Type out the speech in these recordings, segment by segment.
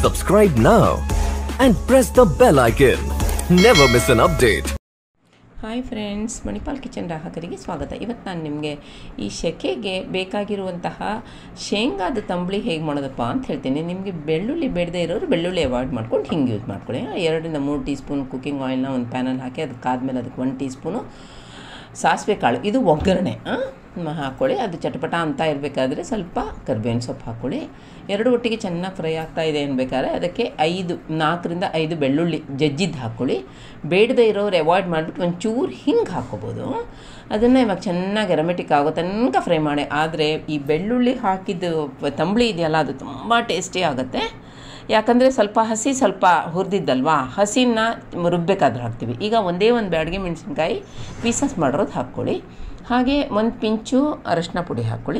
Subscribe now and press the bell icon. Never miss an update. Hi friends Manipal kitchen ಗ್ರಾಹಕರಿಗೆ ಸ್ವಾಗತ ಇವತ್ತು ನಾನು ನಿಮಗೆ ಈ ಸೆಕೆಗೆ ಬೇಕಾಗಿರುವಂತಹ ಶೇಂಗಾದ ತಂಬಳಿ ಹೇಗೆ ಮಾಡೋದಪ್ಪ ಅಂತ ಹೇಳ್ತೀನಿ ನಿಮಗೆ ಬೆಳ್ಳುಳ್ಳಿ ಬೇಡದೇ ಇರೋರು ಬೆಳ್ಳುಳ್ಳಿ ಅವಾಯ್ಡ್ ಮಾಡ್ಕೊಂಡು ಹಿಂಗೆ ಯೂಸ್ ಮಾಡ್ಕೊಳ್ಳಿ ಎರಡರಿಂದ ಮೂರು ಟೀ ಸ್ಪೂನ್ ಕುಕ್ಕಿಂಗ್ ಆಯಿಲ್ನ ಒಂದು ಪ್ಯಾನಲ್ಲಿ ಹಾಕಿ ಅದಕ್ಕಾದ್ಮೇಲೆ ಅದಕ್ಕೆ ಒಂದು ಟೀ ಸ್ಪೂನು ಸಾಸಿವೆ ಕಾಳು ಇದು ಒಗ್ಗರಣೆ ಆ? ಮ- ಹಾಕ್ಕೊಳ್ಳಿ ಅದು ಚಟಪಟ ಅಂತ ಇರಬೇಕಾದ್ರೆ ಸ್ವಲ್ಪ ಕರ್ಬೇವಿನ ಸೊಪ್ಪು ಹಾಕ್ಕೊಳ್ಳಿ ಎರಡು ಒಟ್ಟಿಗೆ ಚೆನ್ನಾಗಿ ಫ್ರೈ ಆಗ್ತಾ ಇದೆ ಅನ್ಬೇಕಾದ್ರೆ ಅದಕ್ಕೆ ಐದು ನಾಲ್ಕರಿಂದ ಐದು ಬೆಳ್ಳುಳ್ಳಿ ಜಜ್ಜಿದ್ದು ಹಾಕ್ಕೊಳ್ಳಿ ಬೇಡದೇ ಇರೋರು ಅವಾಯ್ಡ್ ಮಾಡಿಬಿಟ್ಟು ಒಂಚೂರು ಹಿಂಗೆ ಹಾಕ್ಕೋಬೋದು ಅದನ್ನು ಇವಾಗ ಚೆನ್ನಾಗಿ ಎರಮೆಟಿಕ್ ಆಗೋ ತನಕ ಫ್ರೈ ಮಾಡಿ ಆದರೆ ಈ ಬೆಳ್ಳುಳ್ಳಿ ಹಾಕಿದ್ದು ತಂಬಳಿ ಇದೆಯಲ್ಲ ಅದು ತುಂಬ ಟೇಸ್ಟಿ ಆಗುತ್ತೆ ಯಾಕಂದರೆ ಸ್ವಲ್ಪ ಹಸಿ ಸ್ವಲ್ಪ ಹುರಿದಿದ್ದಲ್ವಾ ಹಸಿನ ರುಬ್ಬೇಕಾದ್ರೆ ಹಾಕ್ತೀವಿ ಈಗ ಒಂದೇ ಒಂದು ಬ್ಯಾಡಿಗೆ ಮೆಣಸಿನ್ಕಾಯಿ ಪೀಸಸ್ ಮಾಡಿರೋದು ಹಾಕ್ಕೊಳ್ಳಿ ಹಾಗೆ ಒಂದು ಪಿಂಚು ಅರಶಿನ ಪುಡಿ ಹಾಕ್ಕೊಳ್ಳಿ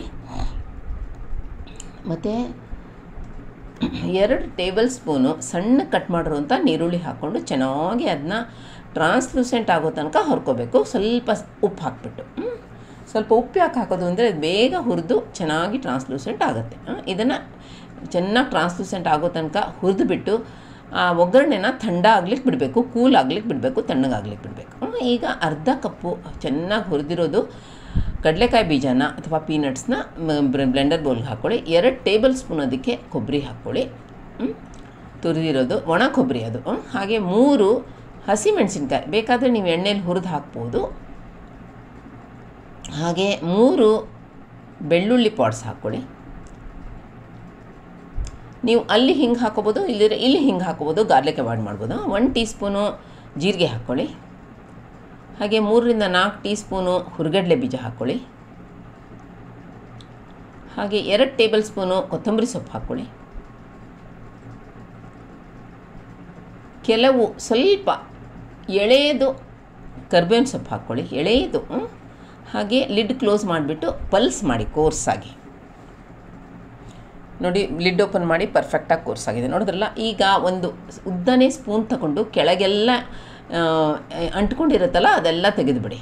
ಮತ್ತು ಎರಡು ಟೇಬಲ್ ಸ್ಪೂನು ಸಣ್ಣ ಕಟ್ ಮಾಡಿರುವಂಥ ನೀರುಳ್ಳಿ ಹಾಕ್ಕೊಂಡು ಚೆನ್ನಾಗಿ ಅದನ್ನ ಟ್ರಾನ್ಸ್ಲೂಸೆಂಟ್ ಆಗೋ ತನಕ ಹೊರ್ಕೋಬೇಕು ಸ್ವಲ್ಪ ಸ್- ಉಪ್ಪು ಹಾಕ್ಬಿಟ್ಟು ಹ್ಮ್? ಸ್ವಲ್ಪ ಉಪ್ಪು ಯಾಕೆ ಹಾಕೋದು ಅಂದರೆ ಅದು ಬೇಗ ಹುರಿದು ಚೆನ್ನಾಗಿ ಟ್ರಾನ್ಸ್ಲೂಸೆಂಟ್ ಆಗುತ್ತೆ ಇದನ್ನು ಚೆನ್ನಾಗಿ ಟ್ರಾನ್ಸ್ಲೂಸೆಂಟ್ ಆಗೋ ತನಕ ಹುರಿದು ಬಿಟ್ಟು ಆ ಒಗ್ಗರಣೆನ ಥಂಡ ಆಗ್ಲಿಕ್ಕೆ ಬಿಡಬೇಕು ಕೂಲ್ ಆಗ್ಲಿಕ್ಕೆ ಬಿಡಬೇಕು ತಣ್ಣಗಾಗ್ಲಿಕ್ಕೆ ಬಿಡಬೇಕು ಈಗ ಅರ್ಧ ಕಪ್ಪು ಚೆನ್ನಾಗಿ ಹುರಿದಿರೋದು ಕಡಲೆಕಾಯಿ ಬೀಜನ ಅಥವಾ ಪೀನಟ್ಸ್ನ ಬ್ಲೆಂಡರ್ ಬೌಲ್ಗೆ ಹಾಕ್ಕೊಳ್ಳಿ ಎರಡು ಟೇಬಲ್ ಸ್ಪೂನ್ ಅದಕ್ಕೆ ಕೊಬ್ಬರಿ ಹಾಕ್ಕೊಳ್ಳಿ ಹ್ಮ್? ತುರಿದಿರೋದು ಒಣ ಕೊಬ್ಬರಿ ಅದು ಹ್ಮ್? ಹಾಗೆ ಮೂರು ಹಸಿ ಮೆಣಸಿನ್ಕಾಯಿ ಬೇಕಾದರೆ ನೀವು ಎಣ್ಣೆಲಿ ಹುರಿದು ಹಾಕ್ಬೋದು ಹಾಗೆ ಮೂರು ಬೆಳ್ಳುಳ್ಳಿ ಪಾಟ್ಸ್ ಹಾಕ್ಕೊಳ್ಳಿ ನೀವು ಅಲ್ಲಿ ಹಿಂಗೆ ಹಾಕೋಬೋದು ಇಲ್ಲಿದ್ರೆ ಇಲ್ಲಿ ಹಿಂಗೆ ಹಾಕೋಬೋದು ಗಾರ್ಲಿಕ್ ಅವಾಯ್ಡ್ ಮಾಡ್ಬೋದು ಒನ್ ಟೀ ಸ್ಪೂನು ಜೀರಿಗೆ ಹಾಕ್ಕೊಳ್ಳಿ ಹಾಗೆ ಮೂರರಿಂದ ನಾಲ್ಕು ಟೀ ಸ್ಪೂನು ಹುರ್ಗಡ್ಲೆ ಬೀಜ ಹಾಕ್ಕೊಳ್ಳಿ ಹಾಗೆ ಎರಡು ಟೇಬಲ್ ಸ್ಪೂನು ಕೊತ್ತಂಬರಿ ಸೊಪ್ಪು ಹಾಕ್ಕೊಳ್ಳಿ ಕೆಲವು ಸ್ವಲ್ಪ ಎಳೆಯದು ಕರ್ಬೇವಿನ ಸೊಪ್ಪು ಹಾಕ್ಕೊಳ್ಳಿ ಎಳೆಯದು ಹ್ಮ್? ಹಾಗೆ ಲಿಡ್ ಕ್ಲೋಸ್ ಮಾಡಿಬಿಟ್ಟು ಪಲ್ಸ್ ಮಾಡಿ ಕೋರ್ಸಾಗಿ ನೋಡಿ ಲಿಡ್ ಓಪನ್ ಮಾಡಿ ಪರ್ಫೆಕ್ಟಾಗಿ ಕೋರ್ಸ್ ಆಗಿದೆ ನೋಡಿದ್ರಲ್ಲ ಈಗ ಒಂದು ಉದ್ದನೇ ಸ್ಪೂನ್ ತಗೊಂಡು ಕೆಳಗೆಲ್ಲ ಆ, ಅಂಟ್ಕೊಂಡಿರುತ್ತಲ್ಲ ಅದೆಲ್ಲ ತೆಗೆದುಬಿಡಿ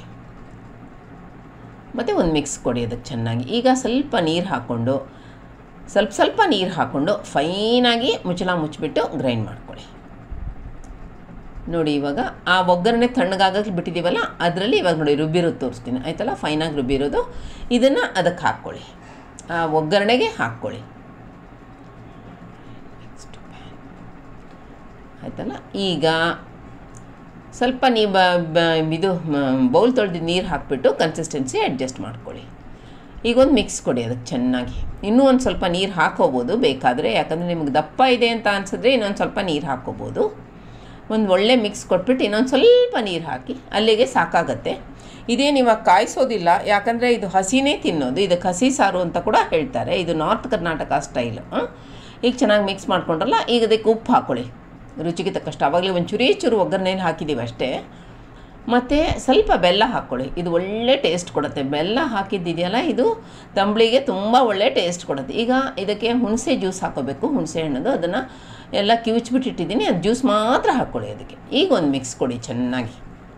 ಮತ್ತು ಒಂದು ಮಿಕ್ಸ್ ಕೊಡಿ ಅದಕ್ಕೆ ಚೆನ್ನಾಗಿ ಈಗ ಸ್ವಲ್ಪ ನೀರು ಹಾಕ್ಕೊಂಡು ಸ್ವಲ್ಪ ಸ್ವಲ್ಪ ನೀರು ಹಾಕ್ಕೊಂಡು ಫೈನಾಗಿ ಮುಚ್ಚಳ ಮುಚ್ಚಿಬಿಟ್ಟು ಗ್ರೈಂಡ್ ಮಾಡ್ಕೊಳ್ಳಿ ನೋಡಿ ಇವಾಗ ಆ ಒಗ್ಗರಣೆ ತಣ್ಣಗಾಗಕ್ಕೆ ಬಿಟ್ಟಿದ್ದೀವಲ್ಲ ಅದರಲ್ಲಿ ಇವಾಗ ನೋಡಿ ರುಬ್ಬಿರೋದು ತೋರಿಸ್ತೀನಿ ಆಯ್ತಲ್ಲ ಫೈನಾಗಿ ರುಬ್ಬಿರೋದು ಇದನ್ನು ಅದಕ್ಕೆ ಹಾಕ್ಕೊಳ್ಳಿ ಆ ಒಗ್ಗರಣೆಗೆ ಹಾಕ್ಕೊಳ್ಳಿ ಆಯ್ತಲ್ಲ ಈಗ ಸ್ವಲ್ಪ ನೀವು ಬ- ಬ- ಇದು ಬೌಲ್ ತೊಳೆದು ನೀರು ಹಾಕ್ಬಿಟ್ಟು ಕನ್ಸಿಸ್ಟೆನ್ಸಿ ಅಡ್ಜಸ್ಟ್ ಮಾಡ್ಕೊಳ್ಳಿ ಈಗ ಒಂದು ಮಿಕ್ಸ್ ಕೊಡಿ ಅದಕ್ಕೆ ಚೆನ್ನಾಗಿ ಇನ್ನೂ ಒಂದು ಸ್ವಲ್ಪ ನೀರು ಹಾಕೋಬೋದು ಬೇಕಾದರೆ ಯಾಕಂದರೆ ನಿಮಗೆ ದಪ್ಪ ಇದೆ ಅಂತ ಅನ್ಸಿದ್ರೆ ಇನ್ನೊಂದು ಸ್ವಲ್ಪ ನೀರು ಹಾಕೋಬೋದು ಒಂದು ಒಳ್ಳೆ ಮಿಕ್ಸ್ ಕೊಟ್ಬಿಟ್ಟು ಇನ್ನೊಂದು ಸ್ವಲ್ಪ ನೀರು ಹಾಕಿ ಅಲ್ಲಿಗೆ ಸಾಕಾಗತ್ತೆ ಇದೇನು ಇವಾಗ ಕಾಯಿಸೋದಿಲ್ಲ ಯಾಕಂದರೆ ಇದು ಹಸಿನೇ ತಿನ್ನೋದು ಇದಕ್ಕೆ ಹಸಿ ಸಾರು ಅಂತ ಕೂಡ ಹೇಳ್ತಾರೆ ಇದು ನಾರ್ತ್ ಕರ್ನಾಟಕ ಸ್ಟೈಲ್ ಈಗ ಚೆನ್ನಾಗಿ ಮಿಕ್ಸ್ ಮಾಡ್ಕೊಂಡ್ರಲ್ಲ ಈಗ ಅದಕ್ಕೆ ಉಪ್ಪು ಹಾಕ್ಕೊಳ್ಳಿ ರುಚಿಗೆ ತಕ್ಕಷ್ಟು ಆವಾಗಲೇ ಒಂದು ಚೂರಿ ಚೂರು ಒಗ್ಗರಣೆನ ಹಾಕಿದ್ದೀವಿ ಅಷ್ಟೇ ಮತ್ತು ಸ್ವಲ್ಪ ಬೆಲ್ಲ ಹಾಕ್ಕೊಳ್ಳಿ ಇದು ಒಳ್ಳೆ ಟೇಸ್ಟ್ ಕೊಡುತ್ತೆ ಬೆಲ್ಲ ಹಾಕಿದ್ದಿದೆಯಲ್ಲ ಇದು ತಂಬಳಿಗೆ ತುಂಬ ಒಳ್ಳೆ ಟೇಸ್ಟ್ ಕೊಡುತ್ತೆ ಈಗ ಇದಕ್ಕೆ ಹುಣಸೆ ಜ್ಯೂಸ್ ಹಾಕೋಬೇಕು ಹುಣಸೆ ಹಣ್ಣದು ಅದನ್ನು ಎಲ್ಲ ಕಿವುಚ್ಬಿಟ್ಟಿಟ್ಟಿದ್ದೀನಿ ಅದು ಜ್ಯೂಸ್ ಮಾತ್ರ ಹಾಕ್ಕೊಳ್ಳಿ ಅದಕ್ಕೆ ಈಗ ಒಂದು ಮಿಕ್ಸ್ ಕೊಡಿ ಚೆನ್ನಾಗಿ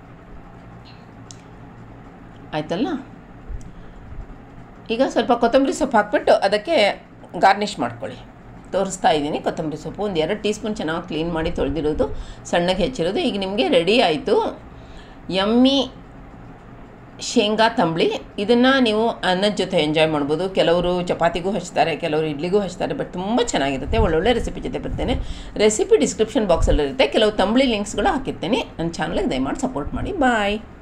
ಆಯ್ತಲ್ಲ ಈಗ ಸ್ವಲ್ಪ ಕೊತ್ತಂಬರಿ ಸೊಪ್ಪು ಹಾಕ್ಬಿಟ್ಟು ಅದಕ್ಕೆ ಗಾರ್ನಿಷ್ ಮಾಡ್ಕೊಳ್ಳಿ ತೋರಿಸ್ತಾ ಇದ್ದೀನಿ ಕೊತ್ತಂಬರಿ ಸೊಪ್ಪು ಒಂದು ಎರಡು ಟೀ ಸ್ಪೂನ್ ಚೆನ್ನಾಗಿ ಕ್ಲೀನ್ ಮಾಡಿ ತೊಳೆದಿರೋದು ಸಣ್ಣಗೆ ಹೆಚ್ಚಿರೋದು ಈಗ ನಿಮಗೆ ರೆಡಿ ಆಯಿತು ಯಮ್ಮಿ ಶೇಂಗಾ ತಂಬಳಿ ಇದನ್ನು ನೀವು ಅನ್ನದ ಜೊತೆ ಎಂಜಾಯ್ ಮಾಡ್ಬೋದು ಕೆಲವರು ಚಪಾತಿಗೂ ಹಚ್ತಾರೆ ಕೆಲವರು ಇಡ್ಲಿಗೂ ಹಚ್ತಾರೆ ಬಟ್ ತುಂಬ ಚೆನ್ನಾಗಿರುತ್ತೆ ಒಳ್ಳೊಳ್ಳೆ ರೆಸಿಪಿ ಜೊತೆ ಬರ್ತೇನೆ ರೆಸಿಪಿ ಡಿಸ್ಕ್ರಿಪ್ಷನ್ ಬಾಕ್ಸಲ್ಲಿರುತ್ತೆ ಕೆಲವು ತಂಬಳಿ ಲಿಂಕ್ಸ್ಗಳು ಹಾಕಿರ್ತೇನೆ ನನ್ನ ಚಾನಲ್ಗೆ ದಯಮಾಡಿ ಸಪೋರ್ಟ್ ಮಾಡಿ ಬಾಯ್